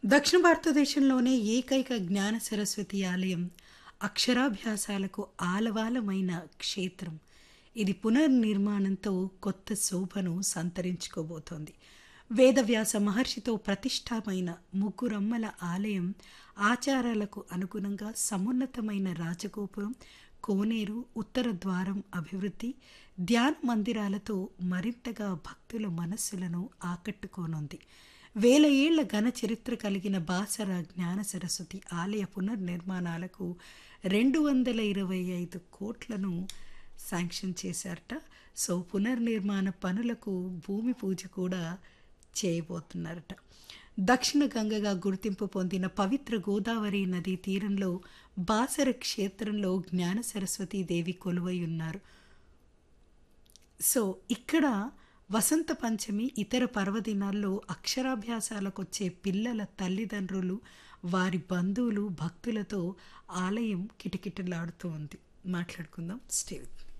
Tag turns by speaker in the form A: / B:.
A: దక్షిణ భారతదేశంలోనే ఏకైక జ్ఞాన సరస్వతి ఆలయం అక్షరాభ్యాసాలకు ఆలవాలమైన క్షేత్రం ఇది పునర్నిర్మాణంతో కొత్త శోభను సంతరించుకోబోతోంది వేదవ్యాస మహర్షితో ప్రతిష్టామైన ముగ్గురమ్మల ఆలయం ఆచారాలకు అనుగుణంగా సమున్నతమైన రాజగోపురం కోనేరు ఉత్తర ద్వారం అభివృద్ధి ధ్యాన మందిరాలతో మరింతగా భక్తుల మనస్సులను ఆకట్టుకోనుంది వేల ఏళ్ల ఘన చరిత్ర కలిగిన బాసర జ్ఞాన సరస్వతి ఆలయ పునర్నిర్మాణాలకు రెండు వందల ఇరవై ఐదు కోట్లను శాంక్షన్ చేశారట సో పునర్నిర్మాణ పనులకు భూమి పూజ కూడా చేయబోతున్నారట దక్షిణ గంగగా గుర్తింపు పొందిన పవిత్ర గోదావరి నదీ తీరంలో బాసర క్షేత్రంలో జ్ఞాన సరస్వతీ దేవి కొలువై ఉన్నారు సో ఇక్కడ వసంత పంచమి ఇతర పర్వదినాల్లో అక్షరాభ్యాసాలకు వచ్చే పిల్లల తల్లిదండ్రులు వారి బంధువులు భక్తులతో ఆలయం కిటకిటలాడుతూ ఉంది మాట్లాడుకుందాం స్టే విత్ మీ.